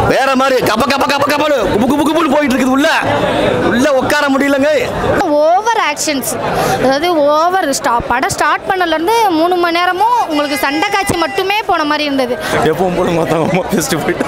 வேற மாதிரி கப்ப கப்ப கப்ப கப்பனு குபு குபு குபுன்னு போயிட்டு இருக்குது உள்ள உள்ள உட்கார முடியலங்க ஓவர் ஆக்ஷன்ஸ் அதாவது ஓவர் ஸ்டா படம் ஸ்டார்ட் பண்ணலேருந்து மூணு மணி நேரமும் உங்களுக்கு சண்டை காட்சி மட்டுமே போன மாதிரி இருந்தது எப்பவும் போல மொத்தமாக பேசிட்டு போயிட்டு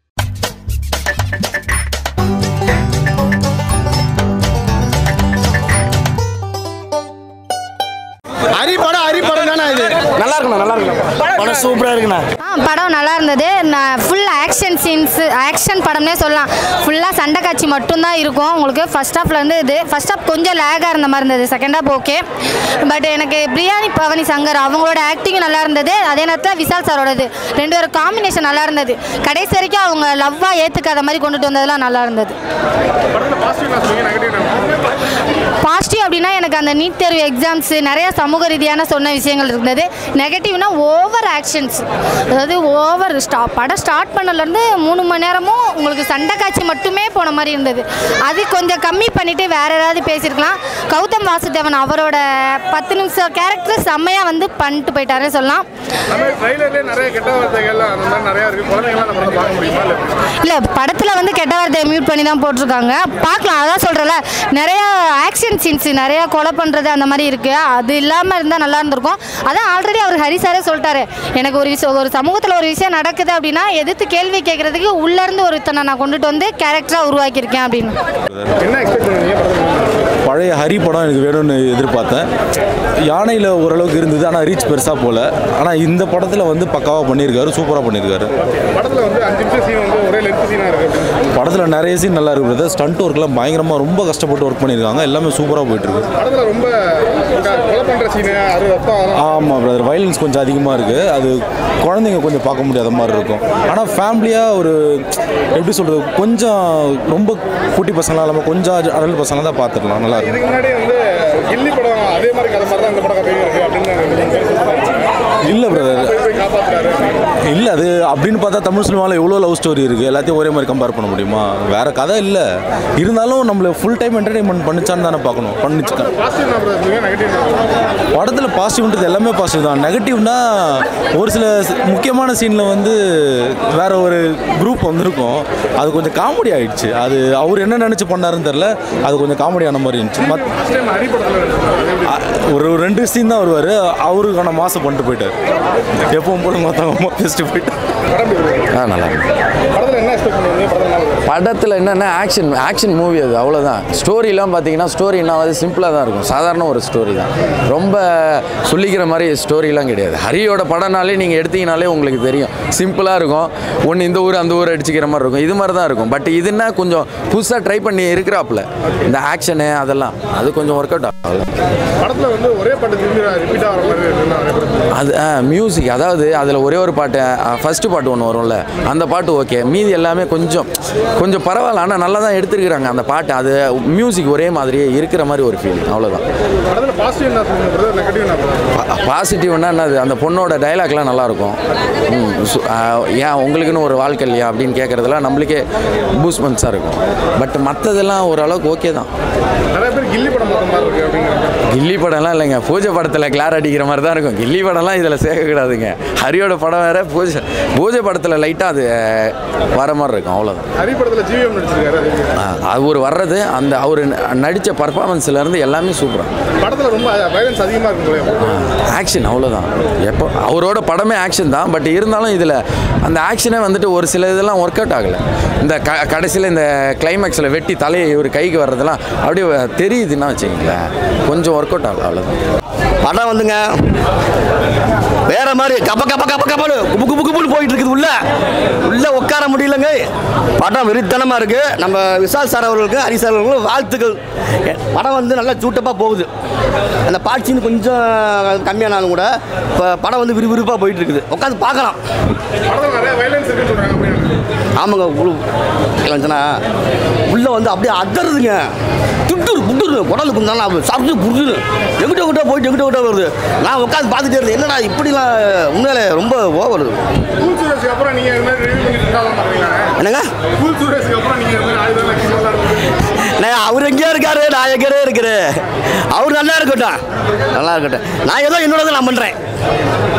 அரி படம் அரி படம் தானே இது நல்லா இருக்குண்ணா நல்லா இருக்குண்ணா படம் சூப்பரா இருக்குண்ணா ஆ படம் நல்லா இருந்தது நான் ஃபுல் ஆக்ஷன் சீன்ஸ் ஆக்ஷன் படம்னே சொல்லலாம் ஃபுல்லாக சண்டை காட்சி மட்டும்தான் இருக்கும் உங்களுக்கு ஃபர்ஸ்ட் ஹாஃப்லேருந்து இது ஃபர்ஸ்ட் ஹாஃப் கொஞ்சம் லேகாக இருந்த மாதிரி இருந்தது செகண்ட் ஹாஃப் ஓகே பட் எனக்கு பிரியாணி பவனி சங்கர் அவங்களோட ஆக்டிங் நல்லா இருந்தது அதே நேரத்தில் விஷால் சாரோடது ரெண்டு பேரும் காம்பினேஷன் நல்லா இருந்தது கடைசி வரைக்கும் அவங்க லவ்வாக ஏற்றுக்காத மாதிரி கொண்டுட்டு வந்ததெல்லாம் நல்லா இருந்தது பாசிட்டிவ் அப்படின்னா எனக்கு அந்த நீட் தேர்வு எக்ஸாம்ஸ் நிறைய சமூக ரீதியான சொன்ன விஷயங்கள் இருந்தது நெகட்டிவ்னா ஓவர் ஆக்ஷன்ஸ் அதாவது ஓவர் ஸ்டா படம் ஸ்டார்ட் பண்ணலேருந்து மூணு மணி நேரமும் உங்களுக்கு சண்டை காட்சி மட்டுமே போன மாதிரி இருந்தது அது கொஞ்சம் கம்மி பண்ணிவிட்டு வேற ஏதாவது பேசியிருக்கலாம் கௌதம் வாசுதேவன் அவரோட பத்து நிமிஷம் கேரக்டர் செம்மையாக வந்து பண்ணிட்டு போயிட்டாருன்னு சொல்லலாம் நம்ம ட்ரைலர்லேயே நிறைய கெட்ட வார்த்தைகள் அந்த மாதிரி நிறையா இருக்குது குழந்தைங்களாம் நம்ம வந்து பார்க்க முடியுமா இல்லை இல்லை படத்தில் வந்து கெட்ட வார்த்தையை மியூட் பண்ணி தான் போட்டிருக்காங்க பார்க்கலாம் அதான் சொல்கிறல நிறைய ஆக்ஷன் சீன்ஸ் நிறைய கொலை பண்ணுறது அந்த மாதிரி இருக்குது அது இல்லாமல் இருந்தால் நல்லா இருந்திருக்கும் அதான் ஆல்ரெடி அவர் ஹரி சாரே சொல்லிட்டாரு எனக்கு ஒரு விஷயம் ஒரு சமூகத்தில் ஒரு விஷயம் நடக்குது அப்படின்னா எதிர்த்து கேள்வி கேட்குறதுக்கு உள்ளேருந்து ஒருத்தனை நான் கொண்டுட்டு வந்து கேரக்டராக உருவாக்கியிருக்கேன் அப்படின்னு என்ன எக்ஸ்பெக்ட் பண்ணுவீங்க படத்துல பழைய ஹரி படம் எனக்கு வேணும்னு எதிர்பார்த்தேன் யானையில் ஓரளவுக்கு இருந்தது ஆனால் ரீச் பெருசாக போகல ஆனால் இந்த படத்தில் வந்து பக்காவாக பண்ணியிருக்காரு சூப்பராக பண்ணியிருக்காரு படத்தில் வந்து அஞ்சு நிமிஷம் சீன் வந்து ஒரே லென்த் சீனாக இருக்குது அப்படின்னு படத்தில் நிறைய சீன் நல்லா இருக்குது ஸ்டண்ட் ஒர்க்லாம் பயங்கரமாக ரொம்ப கஷ்டப்பட்டு ஒர்க் பண்ணியிருக்காங்க எல்லாமே சூப்பராக போயிட்டுருக்கு படத்தில் ரொம்ப க- கொலை பண்ணுற சீனு அது ரத்தம் அதெல்லாம் ஆமாம் பிரதர் வயலன்ஸ் கொஞ்சம் அதிகமாக இருக்குது அது குழந்தைங்க கொஞ்சம் பார்க்க முடியாத மாதிரி இருக்கும் ஆனால் ஃபேமிலியாக ஒரு எப்படி சொல்கிறது கொஞ்சம் ரொம்ப குட்டி பசங்களாம் இல்லாமல் கொஞ்சம் அடல் பசங்களாக தான் பார்த்துடலாம் நல்லா இருக்கும் இதுக்கு முன்னாடி வந்து கில்லி படம் அதே மாதிரி கதை மாதிரி தான் இந்த படம் கதையும் இருக்குது அப்படின்னு இல்லை பிரதர் போய் போய் காப்பாற்றுறாரு இல்லை அது அப்படின்னு பார்த்தா தமிழ் சினிமாவில் எவ்வளோ லவ் ஸ்டோரி இருக்குது எல்லாத்தையும் ஒரே மாதிரி கம்பேர் பண்ண முடியுமா வேற கதை இல்லை இருந்தாலும் நம்மளை ஃபுல் டைம் என்டர்டைன்மெண்ட் பண்ணிச்சான்னு தானே பார்க்கணும் பண்ணிச்சு பாசிட்டிவ் நான் சொல்லுங்க நெகட்டிவ் படத்தில் பாசிட்டிவ்ன்றது எல்லாமே பாசிட்டிவ் தான் நெகட்டிவ்னா ஒரு சில சி- முக்கியமான சீனில் வந்து வேற ஒரு குரூப் வந்திருக்கும் அது கொஞ்சம் காமெடி ஆயிடுச்சு அது அவர் என்ன நினச்சி பண்ணாருன்னு தெரில அது கொஞ்சம் காமெடியான மாதிரி இருந்துச்சு மத் ஃபஸ்ட் டைம் ஹரி படத்தில் அ- ஒரு ஒரு ரெண்டு சீன் தான் வருவார் அவருக்கான மாசம் பண்ணிட்டு போயிட்டார் எப்பவும் போல மொத்தமாக பேசிட்டு போயிட்டார் படம் எப்படி இருக்கு? ஆ நல்லா இருக்கு படத்தில் என்ன எக்ஸ்பெக்ட் பண்ணுவீங்க படத்தில் நல்லா இருக்கு. படத்தில் என்னென்ன ஆக்ஷன் ஆக்ஷன் மூவி அது அவ்வளோதான் ஸ்டோரிலாம் பார்த்தீங்கன்னா ஸ்டோரினா வந்து சிம்பிளாக தான் இருக்கும் சாதாரண ஒரு ஸ்டோரி தான் ரொம்ப சொல்லிக்கிற மாதிரி ஸ்டோரிலாம் கிடையாது ஹரியோட படம்னாலே நீங்கள் எடுத்தீங்கனாலே உங்களுக்கு தெரியும் சிம்பிளாக இருக்கும் ஒன்று இந்த ஊர் அந்த ஊர் அடிச்சுக்கிற மாதிரி இருக்கும் இது மாதிரி தான் இருக்கும் பட் இதுன்னா கொஞ்சம் புதுசாக ட்ரை பண்ணி இருக்கிறாப்புல இந்த ஆக்ஷனு அதெல்லாம் அது கொஞ்சம் ஒர்க் அவுட் ஆகல படத்தில் வந்து ஒரே பாட்டு திரும்பி ரிப்பீட் ஆகிற மாதிரி இருக்குன்னு நிறைய பேர் சொல்றாங்க. அது மியூசிக் அதாவது அதில் ஒரே ஒரு பாட்டு ஃபஸ்ட்டு பாட்டு ஒன்று வரும்ல அந்த பாட்டு ஓகே மீதி எல்லாமே கொஞ்சம் கொஞ்சம் பரவாயில்ல ஆனால் நல்லா தான் எடுத்துருக்குறாங்க அந்த பாட்டு அது மியூசிக் ஒரே மாதிரியே இருக்கிற மாதிரி ஒரு ஃபீலிங் அவ்வளோதான் படத்தில் பாசிட்டிவ் என்ன சொல்லுங்க நெகட்டிவ் என்ன சொல்லுங்க பாசிட்டிவ்னா என்னது அந்த பொண்ணோட டைலாக்லாம் நல்லாயிருக்கும் ம், சு- ஆ, ஏன் உங்களுக்குன்னு ஒரு வாழ்க்கை இல்லையா அப்படின்னு கேட்குறதுலாம் நம்மளுக்கே பூஸ்மெண்ட்ஸாக இருக்கும் பட் மற்றதெல்லாம் ஓரளவுக்கு ஓகே தான் நிறைய பேர் கில்லி படம் பார்த்த மாதிரி இருக்கு அப்படிங்கிறாங்க கில்லி படம்லாம் இல்லைங்க பூஜை படத்தில் கிளார் அடிக்கிற மாதிரி தான் இருக்கும் கில்லி படம்லாம் இதில் சேர்க்கக்கூடாதுங்க ஹரியோட படம் வேற பூஜை பூஜை படத்தில் லைட்டாக அது அஹ், வர மாதிரி இருக்கும் அவ்வளோதான் ஹரி படத்தில் ஜிவிஎம் நடிச்சிருக்காரு அது எப்படி? அவர் வர்றது அந்த அவர் நடித்த பர்ஃபார்மன்ஸ்லேருந்து எல்லாமே சூப்பராக படத்தில் ரொம்ப வயலன்ஸ் அதிகமாக இருக்கும் போல ஆக்ஷன் அவ்வளோதான் எப்போ அவரோட படமே ஆக்ஷன் தான் பட் இருந்தாலும் இதில் அந்த ஆக்ஷனே வந்துட்டு ஒரு சில இதெல்லாம் ஒர்க் அவுட் ஆகலை இந்த க கடைசியில் இந்த கிளைமேக்ஸில் வெட்டி தலையை இவர் கைக்கு வர்றதெல்லாம் அப்படியே தெரியுதுன்னா வச்சுக்கங்களேன் கொஞ்சம் ஒர்க் அவுட் ஆகல அவ்வளோதான் படம் வந்துங்க வேற மாதிரி கப்ப கப்ப கப்ப கப்பனு குபு குபு குபுன்னு போயிட்டு இருக்குது உள்ள உள்ள உட்கார முடியலங்க படம் வெறித்தனமா இருக்கு நம்ம விஷால் சார் அவர்களுக்கு ஹரி சார் அவர்களுக்கும் வாழ்த்துக்கள் எ- படம் வந்து நல்லா சூட்டப்பாக போகுது அந்த பாட்சின்னு கொஞ்சம் கம்மியானாலும் கூட இப்போ படம் வந்து விறுவிறுப்பாக போயிட்டு இருக்குது உட்காந்து பார்க்கலாம் படத்தில் நிறைய வயலன்ஸ் இருக்குன்னு சொல்கிறாங்க அப்படின்னு ஆமாங்க இல்லைன்னா உள்ள வந்து அப்படியே அதறுதுங்க துட்டுரு புட்டுரு குடலுக்கு இருந்தாலும் சாப்பிட்டு புடுது எங்கிட்ட எங்கிட்ட போயிட்டு எங்கிட்ட எங்கிட்ட வருது நான் உட்காந்து பார்த்துட்டே இருந்தேன் என்னடா இப்படிலாம் உண்மையிலே ரொம்ப ஓவர் கூல் சூரேஷ்க்கு அப்புறம் நீங்கள் இது மாதிரி ரிவ்யூ பண்ணிட்டு இருந்தாலும் பண்ணுறீங்களா என்னங்க கூல் சூரேஷ்க்கு அப்புறம் நீங்கள் இது மாதிரி ஆயுதம் லட்சம் இருக்கு நான் அவர் எங்கேயா இருக்காரு நான் எங்கேயே இருக்கிறேன் அவர் நல்லா இருக்கட்டும் நல்லா இருக்கட்டும் நான் ஏதோ என்னோட நான் பண்ணுறேன்